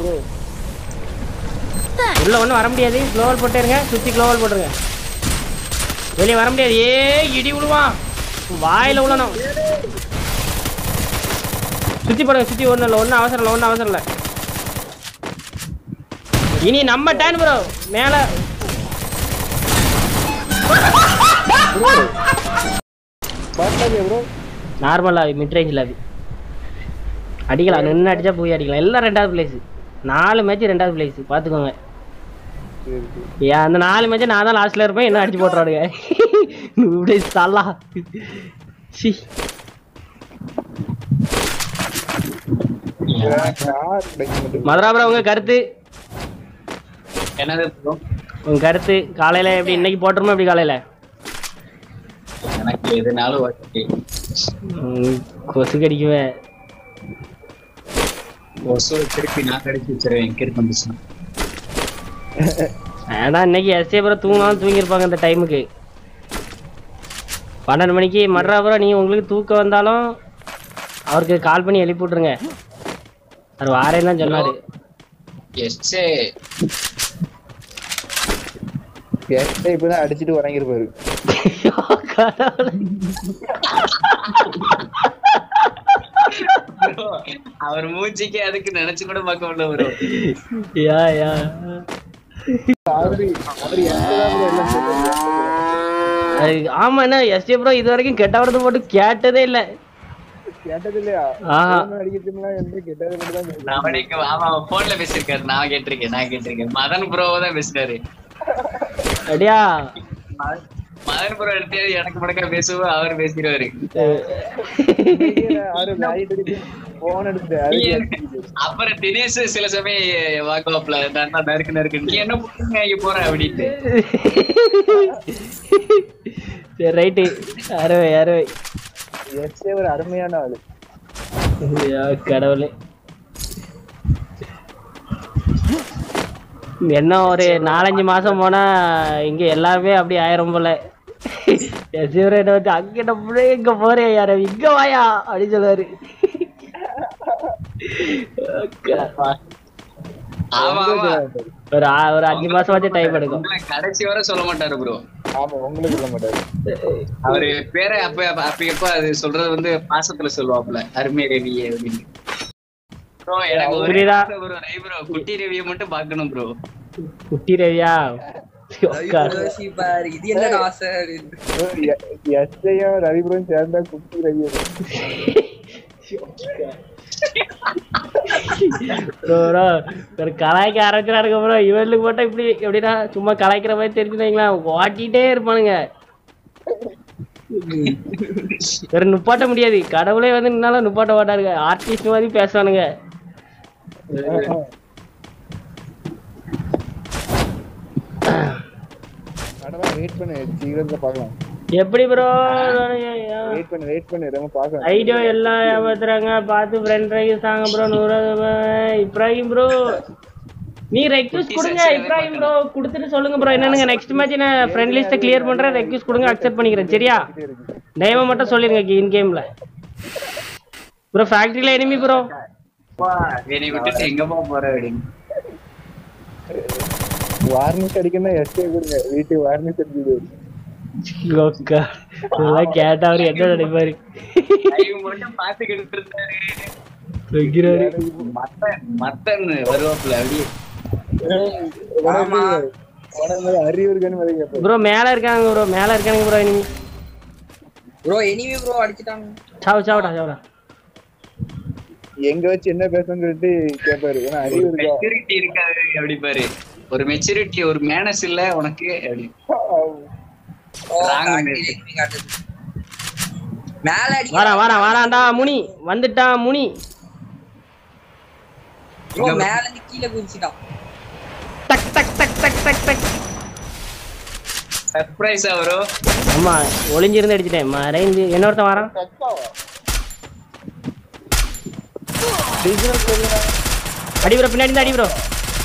Bro உள்ள ஒன்றும் வர முடியாது க்ளோவல் போட்டுருங்க சுற்றி க்ளோவல் போட்டுருங்க வெளியே வர முடியாது ஏ இடி விழுவான் வாயில விழணும் சுற்றி போடுங்க சுற்றி ஒன்றும் இல்லை ஒன்றும் அவசரம் இல்லை ஒன்றும் அவசரம் இல்லை இனி நம்ம டேன் ப்ரோ மேலே பாட்டாதே ப்ரோ நார்மல் லாவி மிட் ரேஞ்ச் லாவி அடிக்கலாம் நின்று அடிச்சா போய் அடிக்கலாம் எல்லாம் ரெண்டாவது பிளேஸ் நாலு மேட்ச் ரெண்டாவது பிளேஸ் பார்த்துக்கோங்க சரி சரி ஏன் அந்த நாலு மேட்ச் நான் தான் லாஸ்ட்ல இருப்பேன் என்ன அடிச்சு போட்டுறாடுங்க இப்படி தல்லா சி கார் கிடைக்க மாட்டேங்குது மதுராபுரம் உங்க கருத்து என்னது bro? உங்க கருத்து காலையில எப்படி இன்னைக்கு போட்டுருமா எப்படி காலையில எனக்கு எதுனாலும் ஓகே ம், கொசு கடிக்குவேன் கொசு திருப்பி நான் கடிச்சு வச்சிருவேன் கிரிக் வந்துச்சுன்னா ஏன்னா இன்னைக்கு எஸ்ஏ அப்புறம் தூங்கினாலும் தூங்கியிருப்பாங்க இந்த டைமுக்கு பன்னெண்டு மணிக்கு மறுபுறம் நீ உங்களுக்கு தூக்கம் வந்தாலும் அவருக்கு கால் பண்ணி எழுப்பி விட்ருங்க அவர் வாரேன்னு தான் சொன்னாரு எஸ்ஏ எஸ்ஐ இப்பதான் அடிச்சிட்டு உறங்கிருப்பாரு கடவுளே. அவர் மூஞ்சிக்கு அதுக்கு நினைச்சு கூட பார்க்க முடியல ப்ரோ யா யா அவரு அவரு எஸ்ஐ தான் bro எல்லாம் சொல்றாரு. அது ஆமா என்ன எஸ்ஏ ப்ரோ இது வரைக்கும் கெட்ட வரது போட்டு கேட்டதே இல்ல கேட்டது இல்லையா ஆஹா. phone அடிக்கிறதுலாம் எந்த கெட்டது மட்டும் தான் கேட்டது. அவனுக்கு ஆமா போன்ல பேசிருக்காரு நான் கேட்டிருக்கேன் நான் கேட்டிருக்கேன் மதன் ப்ரோ தான் பேசினாரு அப்படியா மதன் ப்ரோ எடுத்து எனக்கு முடக்க பேசுவோம் அவர் பேசிடுவாரு இன்னைக்கு அவரு light அடிச்சு phone எடுத்துட்டு அதுக்கு அடிச்சிட்டு. அப்புறம் தினேஷ் சில சமயம் வாக்குவாப்ல நான் நறுக்கு நறுக்கு நீ என்ன பண்ணுங்க இங்க போற அப்படின்ட்டு சரி ரைட்டு அறுவை அறுவை எஸ்ஐ ஒரு அருமையான ஆளு ஐயா, கடவுளே என்ன ஒரு நாலஞ்சு மாசம் போனா இங்க எல்லாருமே அப்படி ஆயிரும் போல எசிவரேட்ட வந்து அங்க நம்ம எங்க போறேன் யார இங்க வாயா அப்படின்னு சொல்லுவாரு ஆமா ஆமா ஒரு ஆ- ஒரு அஞ்சு மாசம் வச்சு டைம் எடுக்கும் உங்களை கடைசி வரை சொல்ல மாட்டாரு ப்ரோ ஆமா உங்களுக்கு சொல்ல மாட்டாரு அவரு பேரை அப்ப அப்ப எப்ப அது சொல்றது வந்து பாசத்துல சொல்லுவாப்ல அருமை ரவியே அப்படின்னு ப்ரோ எனக்கு ஒரு புரியுதா? ப்ரோ ரை ப்ரோ குட்டி ரவியை மட்டும் பார்க்கணும் ப்ரோ குட்டி ரவியா உட்கார். பாரு இது என்ன ஆசை எஸ்ஐயும் ரவிபுரம் சேர்ந்தா குட்டி ரவி bro, bro, ஒரு கலாய்க்க ஆரம்பிச்சிடாருங்க ப்ரோ இவனுக்கு மட்டும் இப்படி எப்படின்னா சும்மா கலாய்க்கிற மாதிரி தெரிஞ்சுனீங்களா ஓட்டிட்டே இருப்பானுங்க வேற நுப்பாட்ட முடியாது கடவுளே வந்து நின்னாலும் நுப்பாட்ட மாட்டாருங்க ஆர்டிஸ்ட் மாதிரி பேசுவானுங்க கடவுள் வெயிட் பண்ணு சீக்கிரத்துல பார்க்கலாம் எப்படி ப்ரோ வெயிட் பண்ணு வெயிட் பண்ணு ரொம்ப பார்க்கலாம் ஐடியோ எல்லாம் ஏமாத்துறாங்க பார்த்து ஃப்ரெண்ட் ரைஸ் தாங்க ப்ரோ நூறு இப்ராஹிம் ப்ரோ நீ ரெக்வஸ்ட் கொடுங்க இப்ராஹிம் ப்ரோ கொடுத்துட்டு சொல்லுங்க ப்ரோ என்னன்னு நெக்ஸ்ட் மேட்ச் நான் ஃப்ரெண்ட் லிஸ்ட்டை கிளியர் பண்றேன் ரெக்வஸ்ட் கொடுங்க அக்செப்ட் பண்ணிக்கிறேன் சரியா நேம மட்டும் சொல்லிருங்க இன் கேம்ல ப்ரோ ஃபேக்டரியில எனிமி ப்ரோ என்னை விட்டுட்டு எங்கப்பா போற அப்படின்னு வார்னிஷ் அடிக்கணும் எஸ்ஐ கொடுங்க வீட்டுக்கு வார்னிஷ் அடிச்சுது ஓகே இதெல்லாம் கேட்டா அவர் என்ன நினைப்பாரு லைவ் மட்டும் பாத்துக்கிட்டு இருந்தாரு வைக்கிறாரு மத்தன் மத்தன் வருவாப்ல அப்படியே ஆமா. உடம்பு அறிவு இருக்கான்னு மாதிரி கேட்பாரு ப்ரோ மேல இருக்காங்க ப்ரோ மேல இருக்கானுங்க bro enemy bro anyway bro அடிச்சிட்டாங்க சாவு சாவுடா சாவுடா எங்க வச்சு என்ன பேசணும்னு சொல்லிட்டு கேட்பாரு ஏன்னா அறிவு இருக்கா மெச்சூரிட்டி இருக்காது அப்படி பாரு ஒரு மெச்சூரிட்டி ஒரு மேனஸ் இல்ல உனக்கு அப்படி ஓ Wrong factory இருக்கு. enemy காட்டுது மேல அடி வாரான் வாரான் வாரான்டா முனி வந்துட்டான் முனி ப்ரோ மேல இருந்து கீழே குதிச்சிட்டான் டக் டக் டக் டக் டக் டக் சர்ப்ரைஸா வரும் ஆமா ஒளிஞ்சிருந்து அடிச்சிட்டேன் மறைந்து என்னொருத்தன் வரான் அடி ப்ரோ பின்னாடி இருந்து அடி ப்ரோ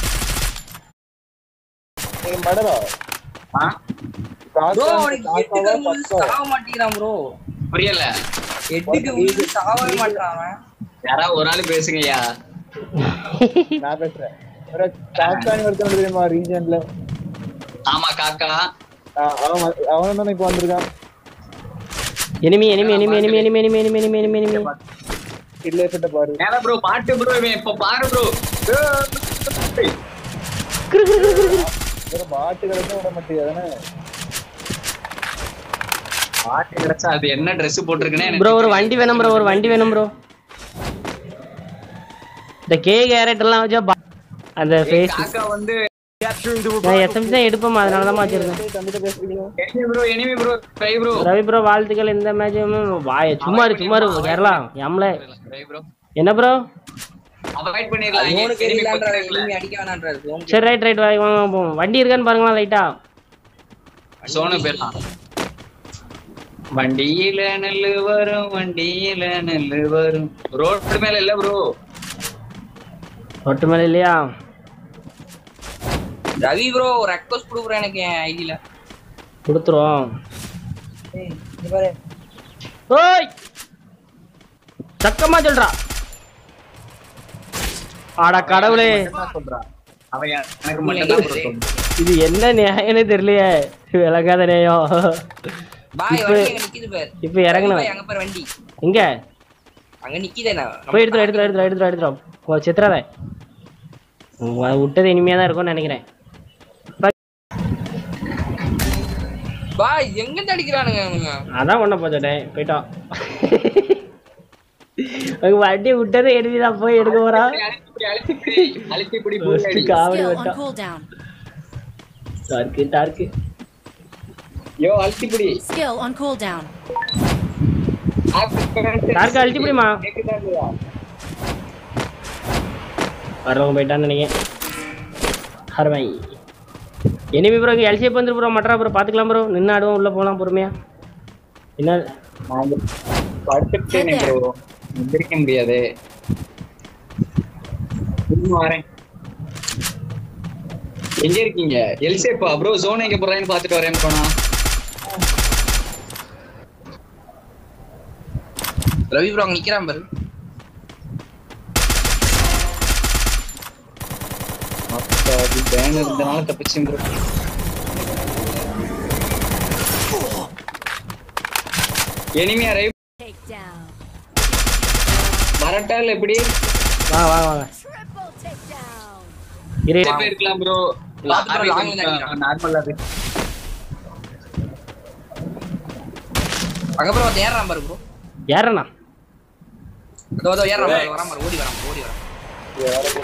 மடரா ஆ? ப்ரோ அவனுக்கு எட்டுக்கு முழு சாக மாட்டேங்கிறான் ப்ரோ புரியல எட்டுக்கு முழு சாகவே மாட்டான் அவன் யாராவது ஒரு ஆள் பேசுங்கய்யா நான் பேசுறேன் ஒரு காக்கானி ஒருத்தன் தெரியுமா ரீஜன்ல ஆமா காக்கா அவன் வ- அவன் தானே இப்ப வந்திருக்கான் enemy enemy enemy enemy enemy enemy enemy enemy enemy enemy இல்ல கிட்ட பாரு மேல ப்ரோ பாட்டு ப்ரோ இவன் இப்ப பாரு ப்ரோ ஒரு பாட்டு கிடக்க விட மாட்டேங்குது பாட்டு கிடைச்சா அது என்ன Dress போட்டிருக்குன்னே எனக்கு ப்ரோ ஒரு வண்டி வேணும் ப்ரோ ஒரு வண்டி வேணும் ப்ரோ இந்த கே கேரக்டர்லாம் வச்சா பா- அந்த ஃபேஸ் காக்கா வந்து நான் எஸ்எம்சி தான் எடுப்போம் அதனால தான் வச்சிருக்கேன் தம்பிட்ட பேசுறீங்க enemy bro enemy bro try bro Ravi bro வாழ்த்துக்கள் இந்த மேட்ச் வாய சும்மா இரு சும்மா இரு கேரளா எம்ல ட்ரை ப்ரோ என்ன ப்ரோ அவாய்ட் பண்ணிரலாம் இவனுக்கு enemy எதிரான்றாரு பக்கத்துல இல்ல. இனிமே அடிக்க வேணான்றாரு இவனுக்கு சரி ரைட் ரைட் வாங்க வாங்க போவோம் வண்டி இருக்கான்னு பாருங்களா லைட்டா சோனு போயிடலாம் வண்டியில நெல்லு வரும் வண்டியில நெல்லு வரும் ரோடு மேல இல்ல ப்ரோ ஒட்டு மேல இல்லையா ரவி ப்ரோ ஒரு ரெக்வஸ்ட் கொடுக்குறேன் எனக்கு என் ஐடியில கொடுத்துருவோம் ஓய் சக்கமா சொல்றா ஆட கடவுளே சொல்றா அவன் எனக்கு மட்டும் தான் bro சொல்றான். இது என்ன நியாயம்னு தெரியலையே விளங்காத நேயம் பாய் இப்ப- வண்டி அங்க நிக்குது பாரு இப்ப இறங்கணும் பாய், அங்க பாரு வண்டி எங்க அங்க நிக்குதே நான் போய் எடுத்துரு எடுத்துரு எடுத்துரு எடுத்துரு எடுத்துரு சித்திராத விட்டது இனிமையா தான் இருக்கும்னு நினைக்கிறேன் பாய் எங்க இருந்து அடிக்கிறானுங்க அவனுங்க அதான் ஒண்ண போச்சுட்டேன் போயிட்டோம் உங்க வண்டி விட்டது எனிமிதான் போய் எடுக்க போறா அழுத்தி பிடி, அழுத்தி பிடி, அழுத்தி பிடி, புடி அடி. காவடி Skill on வட்டம் cooldown. டார்க்கு டார்க்கு யோ அழுத்தி பிடி Skill on cooldown. டார்க்கு அழிச்சு பிடிமா கேக்குதா இல்லையா? வர்றவங்க போயிட்டான்னு நினைக்கிறேன் அருமை எனிமி ப்ரோ இங்கே எல்சிஎப் வந்துரு ப்ரோ மட்ரா ப்ரோ பார்த்துக்கலாம் ப்ரோ நின்று ஆடுவோம் உள்ளே போகலாம் பொறுமையா என்ன நான் இங்க படுத்துட்டேனே bro. எந்திரிக்க முடியாது இன்னும் வரேன் எங்க இருக்கீங்க எல்சேப்பா ப்ரோ ஜோன் எங்க போறான்னு பாத்துட்டு வரேன் போனா ரவி ப்ரோ அங்க நிக்கிறான் பாரு அப்பா, அது பேன் இருந்தனால தப்பிச்சேன் ப்ரோ எனிமியா ரைவ் Take down. வரட்டா இல்ல எப்படி வாங்க வாங்க வாங்க Triple takedown. இரு நிறைய பேர் இருக்கலாம் ப்ரோ பாத்து bro, long ல அடிக்கிறான். நார்மலா அங்க ப்ரோ வந்து ஏறான் பாரு ப்ரோ யாரண்ணா அதோ அதோ ஏறான் பாரு வரான் பாரு ஓடி வரான் ஓடி வரான்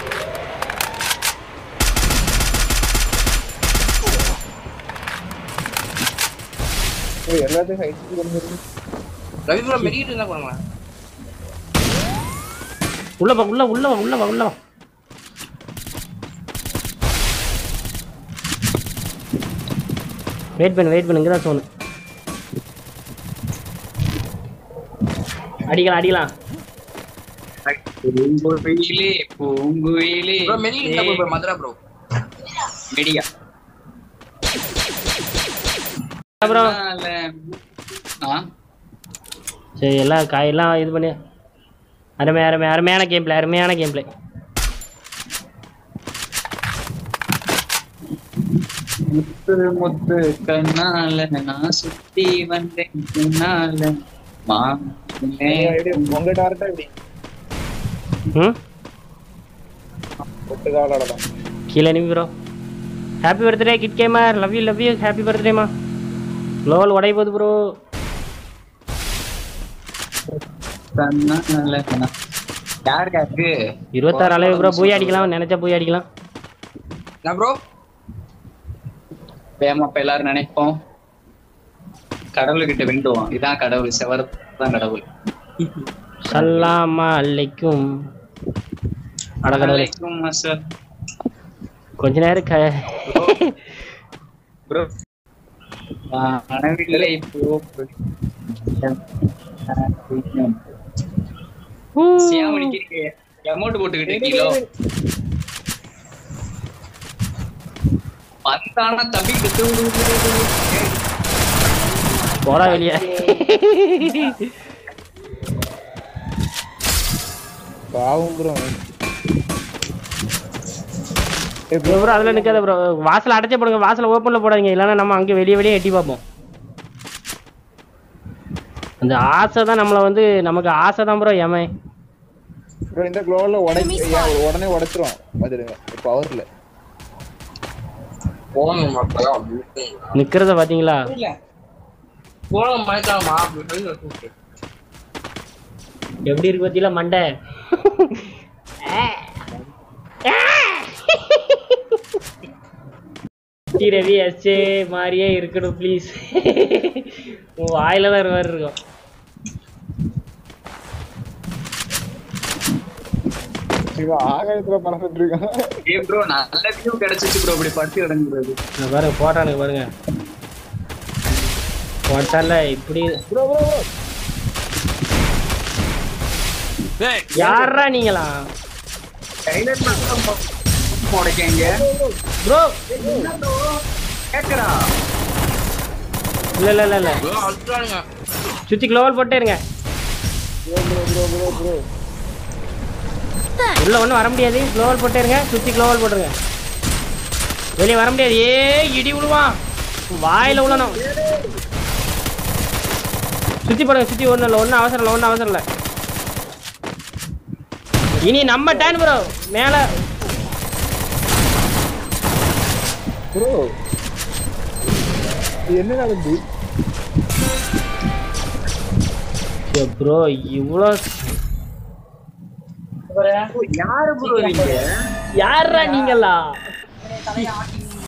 ஏய், எல்லாத்தையும் ஹைட் வந்துருக்கு ரவி ப்ரோ மெடிக்கிட்டு இருந்தா போறாங்களா உள்ள வா உள்ள உள்ள வா உள்ள வா உள்ள வா வெயிட் பண்ணு வெயிட் பண்ணு இங்கே தான் சோனு அடிக்கலாம் அடிக்கலாம் பூங்குயிலே பூங்குயிலே ப்ரோ மெடிக்கிட்டு இருந்தா ப்ரோ மதுரா ப்ரோ மெடியா அப்புறம் ஆ சரி எல்லாம் காயெல்லாம் இது பண்ணி அருமை அருமை அருமையான கேம் பிளே அருமையான கேம் பிளே முத்து முத்து கண்ணால நான் சுத்தி வந்தேன் பின்னால மானே. உங்க டார்ட்டா இப்படி ம் ஒட்டு காலாடலாம் கீழே நிமி bro happy birthday kid gamer love you love you happy பர்த்டேமா லோவல் உடைய போகுது ப்ரோ கண்ணால நான் யார் யாருக்கு இருபத்தாறு அளவு ப்ரோ போய் அடிக்கலாம் நினைச்சா போய் அடிக்கலாம் என்ன ப்ரோ வேமா இப்ப எல்லாரும் நினைப்போம் கடவுள்கிட்ட வேண்டுவோம் இதான் கடவுள் செவர் தான் கடவுள் சல்லாமா அல்லைக்கும் அடக்கடவுளே அலைக்கும் அஸ்ஸலாம். கொஞ்ச நேரம் க bro மனவில்லை போ சியாம நிக்கிறீங்க அமௌண்ட் போட்டுக்கிட்டு இருக்கீங்களோ வந்தானா தம்பிக்கிட்டு போடா வெளியே பாவம் ப்ரோ ப்ரோ அதுல நிக்காத ப்ரோ வாசல் அடைச்ச போடுங்க வாசல் ஓப்பன்ல போடாதீங்க இல்லைன்னா நம்ம அங்க வெளியே வெளியே எட்டி பார்ப்போம் அந்த ஆசை தான் நம்மள வந்து நமக்கு ஆசை தான் ப்ரோ எமை ப்ரோ இந்த க்ளோவல்ல உடை ஏன் உடனே உடைச்சிரும் பாத்துடுங்க பவர்ல போங்க மக்களா நிக்கிறத பாத்தீங்களா போங்க மயக்காமா அப்படி கூப்பிட்டு எப்படி இருக்கு பத்தியில மண்டை டி ரவி எஸ்ஏ மாதிரியே இருக்கணும் ப்ளீஸ் உன் வாயில தான் மாதிரி இருக்கும் இவன் ஆகாயத்துல பறந்துட்டு இருக்கான் ஏ ப்ரோ நல்ல வியூ கிடைச்சிச்சு ப்ரோ இப்படி படுத்து கிடங்குறது இங்க பாருங்க போட்டானுங்க பாருங்க போட்டால இப்படி ப்ரோ ப்ரோ ப்ரோ யாரா நீங்களா டைலர் மட்டும் உடைக்கங்க ப்ரோ கேக்குறா இல்ல இல்ல இல்ல இல்ல அழுத்தானுங்க சுத்தி க்ளோவல் போட்டே இருங்க ப்ரோ ப்ரோ ப்ரோ ப்ரோ உள்ள ஒண்ணும் வர முடியாது க்ளோவல் போட்டே இருங்க சுத்தி க்ளோவல் போட்டுருங்க வெளியே வர முடியாது ஏ இடி விழுவான் வாயில விழணும் சுத்தி போடுங்க சுத்தி ஒண்ணும் இல்லை ஒன்றும் அவசரம் இல்லை ஒன்றும் அவசரம் இல்லை இனி நம்ம டேன் ப்ரோ மேல ப்ரோ என்ன நடந்து ப்ரோ இவ்வளோ யாரு ப்ரோ நீங்க யாரா நீங்களா தலையை ஆட்டி